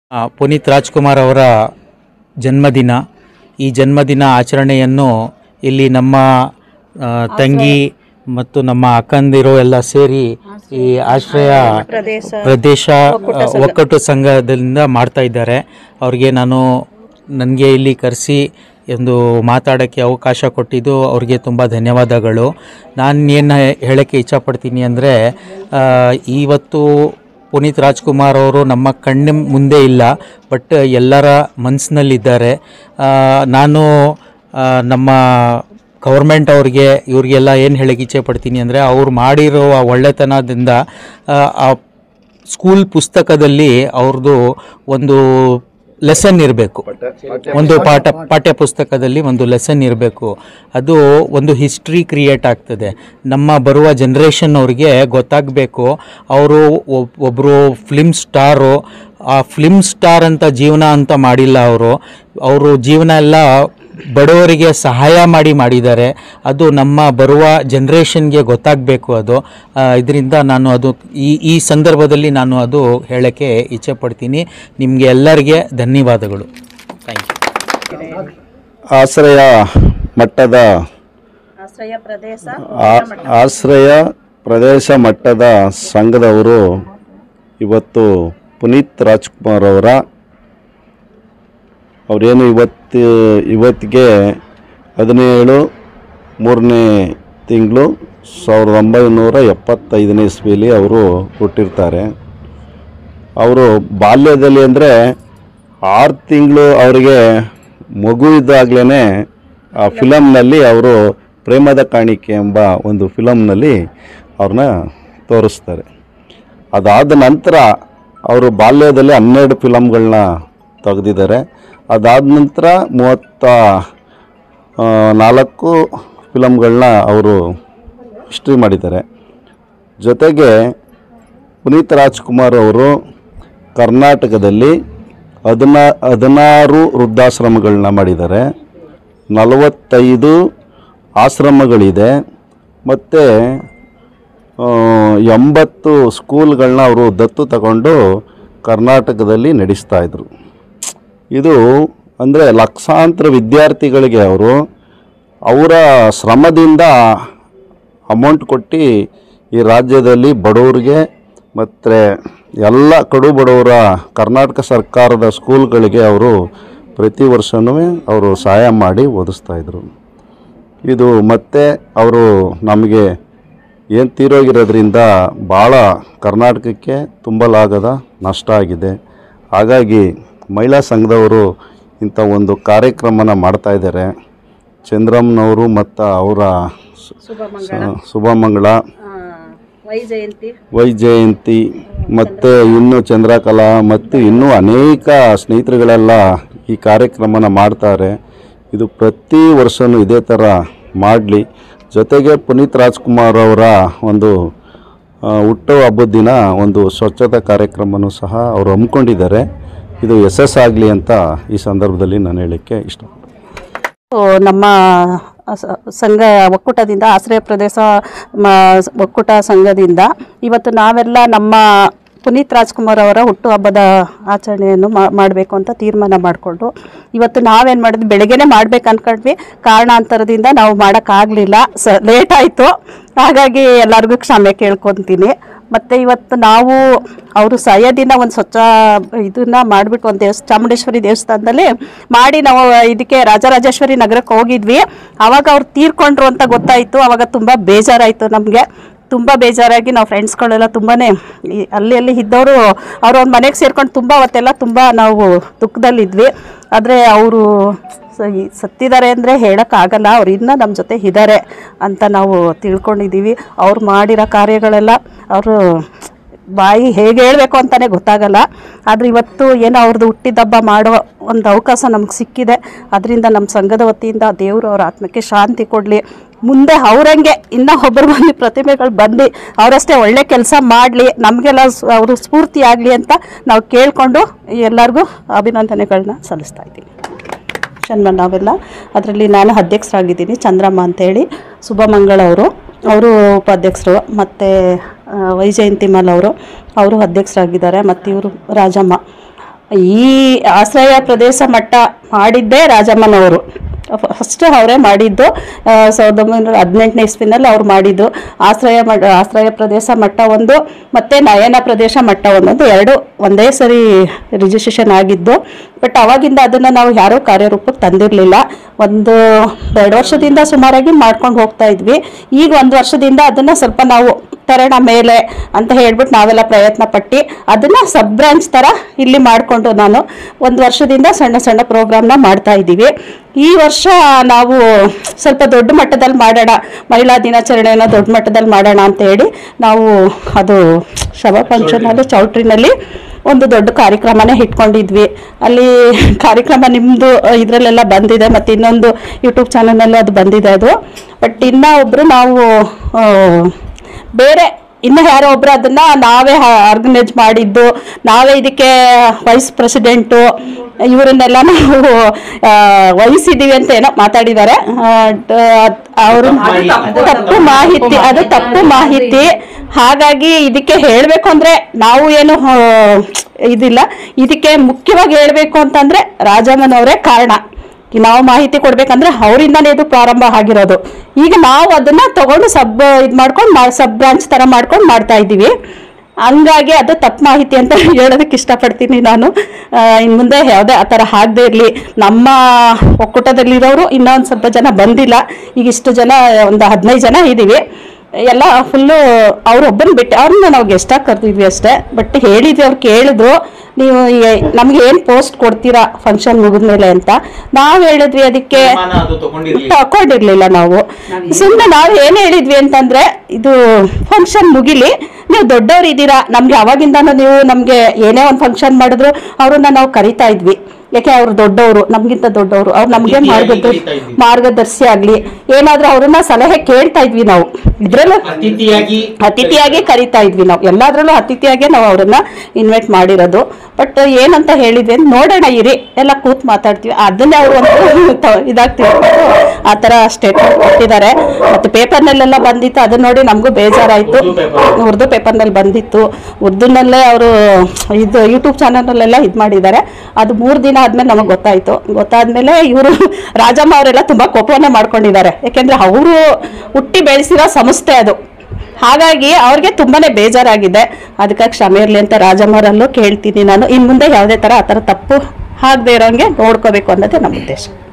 ಆ, ಪುನೀತ್ ರಾಜ್ಕುಮಾರ್ ಅವರ ಜನ್ಮದಿನ ಈ ಜನ್ಮದಿನ ಆಚರಣೆಯನ್ನು ಇಲ್ಲಿ ನಮ್ಮ ಆ, ತಂಗಿ ಮತ್ತು ನಮ್ಮ ಅಕ್ಕಂದಿರು ಎಲ್ಲ ಸೇರಿ ಈ ಆಶ್ರಯ ಪ್ರದೇಶ ಆ, ಒಕ್ಕೂಟ ಸಂಘದಿಂದ ಮಾಡ್ತಾ ಇದ್ದಾರೆ ಅವ್ರಿಗೆ ನಾನು ನನಗೆ ಇಲ್ಲಿ ಕರೆಸಿ ಒಂದು ಮಾತಾಡೋಕ್ಕೆ ಅವಕಾಶ ಕೊಟ್ಟಿದ್ದು ಅವ್ರಿಗೆ ತುಂಬ ಧನ್ಯವಾದಗಳು ನಾನು ಏನು ಹೇಳೋಕ್ಕೆ ಇಚ್ಛಪಡ್ತೀನಿ ಅಂದರೆ ಇವತ್ತು ಪುನೀತ್ ರಾಜ್ಕುಮಾರ್ ಅವರು ನಮ್ಮ ಕಣ್ಣ ಮುಂದೆ ಇಲ್ಲ ಬಟ್ ಎಲ್ಲರ ಮನಸ್ಸಿನಲ್ಲಿದ್ದಾರೆ ಆ, ನಾನು ಆ, ನಮ್ಮ ಗೌರ್ಮೆಂಟ್ ಅವ್ರಿಗೆ ಇವ್ರಿಗೆಲ್ಲ ಏನು ಹೇಳಕ್ಕೆ ಇಚ್ಛೆ ಪಡ್ತೀನಿ ಅಂದರೆ ಅವ್ರು ಮಾಡಿರೋ ಆ ಒಳ್ಳೆತನದಿಂದ ಆ, ಆ ಸ್ಕೂಲ್ ಪುಸ್ತಕದಲ್ಲಿ ಅವ್ರದ್ದು ಒಂದು ಲೆಸನ್ ಇರಬೇಕು ಒಂದು ಪಾಠ ಪಾಠ್ಯ ಪುಸ್ತಕದಲ್ಲಿ ಒಂದು ಲೆಸನ್ ಇರಬೇಕು ಅದು ಒಂದು ಹಿಸ್ಟ್ರಿ ಕ್ರಿಯೇಟ್ ಆಗ್ತದೆ ನಮ್ಮ ಬರುವ ಜನ್ರೇಷನ್ ಅವ್ರಿಗೆ ಗೊತ್ತಾಗಬೇಕು ಅವರು ಒಬ್ಬರು ಫಿಲ್ಮ್ ಸ್ಟಾರು ಆ ಫಿಲ್ಮ್ ಸ್ಟಾರ್ ಅಂತ ಜೀವನ ಅಂತ ಮಾಡಿಲ್ಲ ಅವರು ಅವರು ಜೀವನ ಎಲ್ಲ ಬಡವರಿಗೆ ಸಹಾಯ ಮಾಡಿ ಮಾಡಿದ್ದಾರೆ ಅದು ನಮ್ಮ ಬರುವ ಜನ್ರೇಷನ್ಗೆ ಗೊತ್ತಾಗಬೇಕು ಅದು ಇದರಿಂದ ನಾನು ಅದು ಈ ಈ ಸಂದರ್ಭದಲ್ಲಿ ನಾನು ಅದು ಹೇಳೋಕ್ಕೆ ಇಚ್ಛೆ ಪಡ್ತೀನಿ ನಿಮಗೆ ಎಲ್ಲರಿಗೆ ಧನ್ಯವಾದಗಳು ಥ್ಯಾಂಕ್ ಯು ಆಶ್ರಯ ಮಟ್ಟದ ಆಶ್ರಯ ಪ್ರದೇಶ ಆ- ಆಶ್ರಯ ಪ್ರದೇಶ ಮಟ್ಟದ ಸಂಘದವರು ಇವತ್ತು ಪುನೀತ್ ರಾಜ್ಕುಮಾರ್ ಅವರ ಅವರೇನು ಇವತ್ತು ಇವತ್ತಿಗೆ ಹದಿನೇಳು ಮೂರನೇ ತಿಂಗಳು ಸಾವಿರದ ಒಂಬೈನೂರ ಎಪ್ಪತ್ತೈದನೇ ಇಸ್ವಿಲಿ ಅವರು ಹುಟ್ಟಿರ್ತಾರೆ ಅವರು ಬಾಲ್ಯದಲ್ಲಿ ಅಂದರೆ ಆರು ತಿಂಗಳು ಅವರಿಗೆ ಮಗು ಇದ್ದಾಗಲೇ ಆ ಫಿಲಮ್ನಲ್ಲಿ ಅವರು ಪ್ರೇಮದ ಕಾಣಿಕೆ ಎಂಬ ಒಂದು ಫಿಲಮ್ನಲ್ಲಿ ಅವ್ರನ್ನ ತೋರಿಸ್ತಾರೆ ಅದಾದ ನಂತರ ಅವರು ಬಾಲ್ಯದಲ್ಲಿ ಹನ್ನೆರಡು ಫಿಲಮ್ಗಳನ್ನ ತೆಗೆದಿದ್ದಾರೆ ಅದಾದ ನಂತರ ಮೂವತ್ತ ಆ, ನಾಲ್ಕು ಫಿಲಮ್ಗಳನ್ನ ಅವರು ಹಿಸ್ಟ್ರಿ ಮಾಡಿದ್ದಾರೆ ಜೊತೆಗೆ ಪುನೀತ್ ರಾಜ್ಕುಮಾರ್ ಅವರು ಕರ್ನಾಟಕದಲ್ಲಿ ಹದಿನಾ ಹದಿನಾರು ವೃದ್ಧಾಶ್ರಮಗಳನ್ನ ಮಾಡಿದ್ದಾರೆ ನಲವತ್ತೈದು ಆಶ್ರಮಗಳಿದೆ ಮತ್ತು ಎಂಬತ್ತು ಸ್ಕೂಲ್ಗಳನ್ನ ಅವರು ದತ್ತು ತಗೊಂಡು ಕರ್ನಾಟಕದಲ್ಲಿ ನಡೆಸ್ತಾ ಇದ್ರು ಇದು ಅಂದರೆ ಲಕ್ಷಾಂತರ ವಿದ್ಯಾರ್ಥಿಗಳಿಗೆ ಅವರು ಅವರ ಶ್ರಮದಿಂದ ಅಮೌಂಟ್ ಕೊಟ್ಟು ಈ ರಾಜ್ಯದಲ್ಲಿ ಬಡವರಿಗೆ ಮತ್ತು ಎಲ್ಲ ಕಡು ಬಡವರ ಕರ್ನಾಟಕ ಸರ್ಕಾರದ ಸ್ಕೂಲ್ಗಳಿಗೆ ಅವರು ಪ್ರತಿ ವರ್ಷವೂ ಅವರು ಸಹಾಯ ಮಾಡಿ ಓದಿಸ್ತಾಯಿದ್ರು ಇದು ಮತ್ತೆ ಅವರು ನಮಗೆ ಏನು ತೀರೋಗಿರೋದ್ರಿಂದ ಭಾಳ ಕರ್ನಾಟಕಕ್ಕೆ ತುಂಬಲಾಗದ ನಷ್ಟ ಆಗಿದೆ ಹಾಗಾಗಿ ಮಹಿಳಾ ಸಂಘದವರು ಇಂಥ ಒಂದು ಕಾರ್ಯಕ್ರಮನ ಮಾಡ್ತಾಯಿದ್ದಾರೆ ಚಂದ್ರಮ್ಮನವರು ಮತ್ತು ಅವರ ಶುಭಮಂಗಳ ಶುಭಮಂಗಳ ಆ, ವೈ ಜಯಂತಿ ವೈ ಜಯಂತಿ ಮತ್ತು ಇನ್ನು ಚಂದ್ರಕಲಾ ಮತ್ತು ಇನ್ನೂ ಅನೇಕ ಸ್ನೇಹಿತರುಗಳೆಲ್ಲ ಈ ಕಾರ್ಯಕ್ರಮನ ಮಾಡ್ತಾರೆ ಇದು ಪ್ರತಿ ವರ್ಷವೂ ಇದೇ ಥರ ಮಾಡಲಿ ಜೊತೆಗೆ ಪುನೀತ್ ರಾಜ್ಕುಮಾರ್ ಅವರ ಒಂದು ಆ, ಹುಟ್ಟೋ ಹಬ್ಬದ ದಿನ ಒಂದು ಸ್ವಚ್ಛತಾ ಕಾರ್ಯಕ್ರಮನೂ ಸಹ ಅವರು ಹಮ್ಮಿಕೊಂಡಿದ್ದಾರೆ ಇದು ಯಶಸ್ಸಾಗಲಿ ಅಂತ ಈ ಸಂದರ್ಭದಲ್ಲಿ ನಾನು ಹೇಳಲಿಕ್ಕೆ ಇಷ್ಟಪಡ್ತೀನಿ ಓ, ನಮ್ಮ ಸ- ಸಂಘ ಒಕ್ಕೂಟದಿಂದ ಆಶ್ರಯ ಪ್ರದೇಶ ಮ- ಒಕ್ಕೂಟ ಸಂಘದಿಂದ ಇವತ್ತು ನಾವೆಲ್ಲ ನಮ್ಮ ಪುನೀತ್ ರಾಜ್ಕುಮಾರ್ ಅವರ ಹುಟ್ಟುಹಬ್ಬದ ಆಚರಣೆಯನ್ನು ಮಾಡಬೇಕು ಅಂತ ತೀರ್ಮಾನ ಮಾಡಿಕೊಂಡು ಇವತ್ತು ನಾವೇನು ಮಾಡಿದ್ವಿ ಬೆಳಗ್ಗೆನೇ ಮಾಡ್ಬೇಕು ಅಂದ್ಕೊಂಡ್ವಿ ಕಾರಣಾಂತರದಿಂದ ನಾವು ಮಾಡೋಕ್ಕಾಗಲಿಲ್ಲ ಸ ಲೇಟ್ ಆಯಿತು ಹಾಗಾಗಿ ಎಲ್ಲರಿಗೂ ಕ್ಷಮೆ ಕೇಳ್ಕೊತೀನಿ ಮತ್ತು ಇವತ್ತು ನಾವು ಅವರು ಸಾಯೋದಿನ ಒಂದು ಸ್ವಚ್ಛ ಇದನ್ನ ಮಾಡಿಬಿಟ್ಟು ಒಂದು ದೇವಸ್ ಚಾಮುಂಡೇಶ್ವರಿ ದೇವಸ್ಥಾನದಲ್ಲಿ ಮಾಡಿ ನಾವು ಇದಕ್ಕೆ ರಾಜರಾಜೇಶ್ವರಿ ನಗರಕ್ಕೆ ಹೋಗಿದ್ವಿ ಆವಾಗ ಅವ್ರು ತೀರ್ಕೊಂಡ್ರು ಅಂತ ಗೊತ್ತಾಯಿತು ಆವಾಗ ತುಂಬ ಬೇಜಾರಾಯಿತು ನಮಗೆ ತುಂಬ ಬೇಜಾರಾಗಿ ನಾವು ಫ್ರೆಂಡ್ಸ್ಗಳೆಲ್ಲ ತುಂಬಾ ಅಲ್ಲಿ ಅಲ್ಲಿ ಇದ್ದವರು ಅವ್ರ ಒಂದು ಮನೆಗೆ ಸೇರ್ಕೊಂಡು ತುಂಬ ಅವತ್ತೆಲ್ಲ ತುಂಬ ನಾವು ದುಃಖದಲ್ಲಿದ್ವಿ ಆದರೆ ಅವರು ಸತ್ತಿದ್ದಾರೆ ಅಂದರೆ ಹೇಳೋಕ್ಕಾಗಲ್ಲ ಅವ್ರು ಇನ್ನೂ ನಮ್ಮ ಜೊತೆ ಇದ್ದಾರೆ ಅಂತ ನಾವು ತಿಳ್ಕೊಂಡಿದ್ದೀವಿ ಅವ್ರು ಮಾಡಿರೋ ಕಾರ್ಯಗಳೆಲ್ಲ ಅವರು ಬಾಯಿ ಹೇಗೆ ಹೇಳಬೇಕು ಅಂತಲೇ ಗೊತ್ತಾಗಲ್ಲ ಆದರೆ ಇವತ್ತು ಏನೋ ಅವ್ರದ್ದು ಹುಟ್ಟಿದಬ್ಬ ಮಾಡೋ ಒಂದು ಅವಕಾಶ ನಮ್ಗೆ ಸಿಕ್ಕಿದೆ ಅದರಿಂದ ನಮ್ಮ ಸಂಘದ ವತಿಯಿಂದ ದೇವರು ಅವ್ರ ಆತ್ಮಕ್ಕೆ ಶಾಂತಿ ಕೊಡಲಿ ಮುಂದೆ ಅವರಂಗೆ ಇನ್ನೂ ಒಬ್ಬರು ಮಂದಿ ಪ್ರತಿಭೆಗಳು ಬಂದು ಅವರಷ್ಟೇ ಒಳ್ಳೆ ಕೆಲಸ ಮಾಡಲಿ ನಮಗೆಲ್ಲ ಅವರು ಸ್ಫೂರ್ತಿ ಆಗಲಿ ಅಂತ ನಾವು ಕೇಳಿಕೊಂಡು ಎಲ್ಲರಿಗೂ ಅಭಿನಂದನೆಗಳನ್ನ ಸಲ್ಲಿಸ್ತಾ ಇದ್ದೀನಿ ಜನ್ಮ ನಾವೆಲ್ಲ ಅದರಲ್ಲಿ ನಾನು ಅಧ್ಯಕ್ಷರಾಗಿದ್ದೀನಿ ಚಂದ್ರಮ್ಮ ಅಂತೇಳಿ ಶುಭಮಂಗಳ ಅವರು ಅವರು ಉಪಾಧ್ಯಕ್ಷರು ಮತ್ತು ವೈಜಯಂತಿ ಮಲ್ ಅವರು ಅವರು ಅಧ್ಯಕ್ಷರಾಗಿದ್ದಾರೆ ಮತ್ತು ಇವರು ರಾಜಮ್ಮ ಈ ಆಶ್ರಯ ಪ್ರದೇಶ ಮಟ್ಟ ಮಾಡಿದ್ದೇ ರಾಜಮ್ಮನವರು ಫಸ್ಟ್ ಅವರೇ ಮಾಡಿದ್ದು ಆ, ಸಾವಿರದ ಒಂಬೈನೂರ ಹದಿನೆಂಟನೇ ಇಸ್ವಿನಲ್ಲಿ ಅವ್ರು ಮಾಡಿದ್ದು ಆಶ್ರಯ ಮಠ ಆಶ್ರಯ ಪ್ರದೇಶ ಮಟ್ಟ ಒಂದು ಮತ್ತು ನಯನ ಪ್ರದೇಶ ಮಟ್ಟ ಒಂದೊಂದು ಎರಡು ಒಂದೇ ಸರಿ ರಿಜಿಸ್ಟ್ರೇಷನ್ ಆಗಿದ್ದು ಬಟ್ ಅವಾಗಿಂದ ಅದನ್ನು ನಾವು ಯಾರೂ ಕಾರ್ಯರೂಪಕ್ಕೆ ತಂದಿರಲಿಲ್ಲ ಒಂದು ಎರಡು ವರ್ಷದಿಂದ ಸುಮಾರಾಗಿ ಮಾಡ್ಕೊಂಡು ಹೋಗ್ತಾ ಇದ್ವಿ ಈಗ ಒಂದು ವರ್ಷದಿಂದ ಅದನ್ನು ಸ್ವಲ್ಪ ನಾವು ತರೋಣ ಮೇಲೆ ಅಂತ ಹೇಳ್ಬಿಟ್ಟು ನಾವೆಲ್ಲ ಪ್ರಯತ್ನ ಪಟ್ಟು ಅದನ್ನು ಸಬ್ ಬ್ರಾಂಚ್ ಥರ ಇಲ್ಲಿ ಮಾಡಿಕೊಂಡು ನಾನು ಒಂದು ವರ್ಷದಿಂದ ಸಣ್ಣ ಸಣ್ಣ ಪ್ರೋಗ್ರಾಮ್ನ ಮಾಡ್ತಾ ಇದ್ದೀವಿ ಈ ವರ್ಷ ನಾವು ಸ್ವಲ್ಪ ದೊಡ್ಡ ಮಟ್ಟದಲ್ಲಿ ಮಾಡೋಣ ಮಹಿಳಾ ದಿನಾಚರಣೆಯನ್ನು ದೊಡ್ಡ ಮಟ್ಟದಲ್ಲಿ ಮಾಡೋಣ ಅಂತ ಹೇಳಿ ನಾವು ಅದು ಶವ ಫಂಕ್ಷನಲ್ಲಿ ಚೌಟ್ರಿನಲ್ಲಿ ಒಂದು ದೊಡ್ಡ ಕಾರ್ಯಕ್ರಮನೇ ಇಟ್ಕೊಂಡಿದ್ವಿ ಅಲ್ಲಿ ಕಾರ್ಯಕ್ರಮ ನಿಮ್ಮದು ಇದರಲ್ಲೆಲ್ಲ ಬಂದಿದೆ ಮತ್ತು ಇನ್ನೊಂದು ಯೂಟ್ಯೂಬ್ ಚಾನಲ್ನಲ್ಲೂ ಅದು ಬಂದಿದೆ ಅದು ಬಟ್ ಇನ್ನೂ ಒಬ್ಬರು ನಾವು ಆ, ಬೇರೆ ಇನ್ನು ಯಾರೋ ಒಬ್ರು ಅದನ್ನ ನಾವೇ ಆರ್ಗನೈಸ್ ಮಾಡಿದ್ದು ನಾವೇ ಇದಕ್ಕೆ ವೈಸ್ ಪ್ರೆಸಿಡೆಂಟು ಇವರನ್ನೆಲ್ಲ ನಾವು ಆ, ವಹಿಸಿದ್ದೀವಿ ಅಂತ ಏನೋ ಮಾತಾಡಿದ್ದಾರೆ ಅವರು ತಪ್ಪು ಮಾಹಿತಿ ಅದು ತಪ್ಪು ಮಾಹಿತಿ ಹಾಗಾಗಿ ಇದಕ್ಕೆ ಹೇಳಬೇಕು ಅಂದ್ರೆ ನಾವು ಏನು ಆ, ಇದಿಲ್ಲ ಇದಕ್ಕೆ ಮುಖ್ಯವಾಗಿ ಹೇಳಬೇಕು ಅಂತಂದ್ರೆ ರಾಜಮ್ಮನವರೇ ಕಾರಣ ಈ ನಾವು ಮಾಹಿತಿ ಕೊಡ್ಬೇಕಂದ್ರೆ ಅವರಿಂದನೇ ಇದು ಪ್ರಾರಂಭ ಆಗಿರೋದು ಈಗ ನಾವು ಅದನ್ನ ತಗೊಂಡು ಸಬ್ ಇದು ಮಾಡ್ಕೊಂಡು ಸಬ್ ಬ್ರಾಂಚ್ ತರ ಮಾಡ್ಕೊಂಡು ಮಾಡ್ತಾ ಇದ್ದೀವಿ ಹಂಗಾಗಿ ಅದು ತಪ್ಪು ಮಾಹಿತಿ ಅಂತ ಹೇಳೋದಕ್ಕೆ ಇಷ್ಟಪಡ್ತೀನಿ ನಾನು ಆ, ಇನ್ ಮುಂದೆ ಯಾವುದೇ ಆ ಥರ ಆಗದೆ ಇರಲಿ ನಮ್ಮ ಒಕ್ಕೂಟದಲ್ಲಿರೋರು ಇನ್ನೊಂದು ಸ್ವಲ್ಪ ಜನ ಬಂದಿಲ್ಲ ಈಗ ಇಷ್ಟು ಜನ ಒಂದು ಹದಿನೈದು ಜನ ಇದ್ದೀವಿ ಎಲ್ಲ ಫುಲ್ಲು ಅವ್ರೊಬ್ಬನ ಬಿಟ್ಟು ಅವ್ರನ್ನ ನಾವು ಗೆಸ್ಟಾಗಿ ಕರೆದಿದ್ವಿ ಅಷ್ಟೇ ಬಟ್ ಹೇಳಿದ್ವಿ ಅವ್ರು ಕೇಳಿದ್ರು ನೀವು ನಮ್ಗೆ ಏನು ಪೋಸ್ಟ್ ಕೊಡ್ತೀರಾ ಫಂಕ್ಷನ್ ಮುಗಿದ್ಮೇಲೆ ಅಂತ ನಾವು ಹೇಳಿದ್ವಿ ಅದಕ್ಕೆ ತಕೊಂಡಿರ್ಲಿಲ್ಲ ನಾವು ಸುಮ್ಮನೆ ನಾವು ಏನು ಹೇಳಿದ್ವಿ ಅಂತಂದ್ರೆ ಇದು ಫಂಕ್ಷನ್ ಮುಗಿಲಿ ನೀವು ದೊಡ್ಡವ್ರು ಇದ್ದೀರಾ ನಮ್ಗೆ ಅವಾಗಿಂದಾನು ನೀವು ನಮ್ಗೆ ಏನೇ ಒಂದು ಫಂಕ್ಷನ್ ಮಾಡಿದ್ರು ಅವ್ರನ್ನ ನಾವು ಕರಿತಾ ಇದ್ವಿ ಯಾಕೆ ಅವ್ರು ದೊಡ್ಡವರು ನಮ್ಗಿಂತ ದೊಡ್ಡವರು ಅವ್ರು ನಮ್ಗೆ ಮಾರ್ಗದ ಮಾರ್ಗದರ್ಶಿ ಆಗ್ಲಿ ಏನಾದ್ರೂ ಅವ್ರನ್ನ ಸಲಹೆ ಕೇಳ್ತಾ ಇದ್ವಿ ನಾವು ಇದ್ರಲ್ಲೂ ಅತಿಥಿಯಾಗಿ ಅತಿಥಿಯಾಗಿ ಕರಿತಾ ಇದ್ವಿ ನಾವು ಎಲ್ಲಾದ್ರಲ್ಲೂ ಅತಿಥಿಯಾಗಿ ನಾವು ಅವ್ರನ್ನ ಇನ್ವೈಟ್ ಮಾಡಿರೋದು ಬಟ್ ಏನಂತ ಹೇಳಿದ್ವಿ ಅಂತ ನೋಡೋಣ ಇರಿ ಎಲ್ಲ ಕೂತ್ ಮಾತಾಡ್ತೀವಿ ಅದನ್ನೇ ಅವರು ಒಂದು ತ- ಇದಾಗಿ ತಿಳ್ಕೊಂಡು ಆ ಥರ ಸ್ಟೇಟ್ಮೆಂಟ್ ಕೊಟ್ಟಿದ್ದಾರೆ ಮತ್ತು ಪೇಪರ್ನಲ್ಲೆಲ್ಲ ಬಂದಿತ್ತು ಅದನ್ನ ನೋಡಿ ನಮಗೂ ಬೇಜಾರಾಯಿತು ಉರ್ದು ಪೇಪರ್ನಲ್ಲಿ ಬಂದಿತ್ತು ಉರ್ದುನಲ್ಲೇ ಅವರು ಇದು ಯೂಟ್ಯೂಬ್ ಚಾನಲ್ನಲ್ಲೆಲ್ಲ ಇದು ಮಾಡಿದ್ದಾರೆ ಅದು ಮೂರು ದಿನ ಆದ್ಮೇಲೆ ನಮಗೆ ಗೊತ್ತಾಯ್ತು ಗೊತ್ತಾದ್ಮೇಲೆ ಇವರು ರಾಜಮ್ಮ ಅವರೆಲ್ಲ ತುಂಬಾ ಕೋಪವನ್ನೇ ಮಾಡ್ಕೊಂಡಿದ್ದಾರೆ ಯಾಕೆಂದ್ರೆ ಅವರು ಹುಟ್ಟಿ ಬೆಳೆಸಿರೋ ಸಂಸ್ಥೆ ಅದು ಹಾಗಾಗಿ ಅವ್ರಿಗೆ ತುಂಬಾನೇ ಬೇಜಾರಾಗಿದೆ ಅದಕ್ಕೆ ಕ್ಷಮೆ ಇರಲಿ ಅಂತ ರಾಜಮ್ಮರಲ್ಲೂ ಕೇಳ್ತೀನಿ ನಾನು ಇನ್ನು ಮುಂದೆ ಯಾವುದೇ ಥರ ಆ ಥರ ತಪ್ಪು ಆಗದೆ ಇರೋಂಗೆ ನೋಡ್ಕೋಬೇಕು ಅನ್ನೋದೇ ನಮ್ಮ ಉದ್ದೇಶ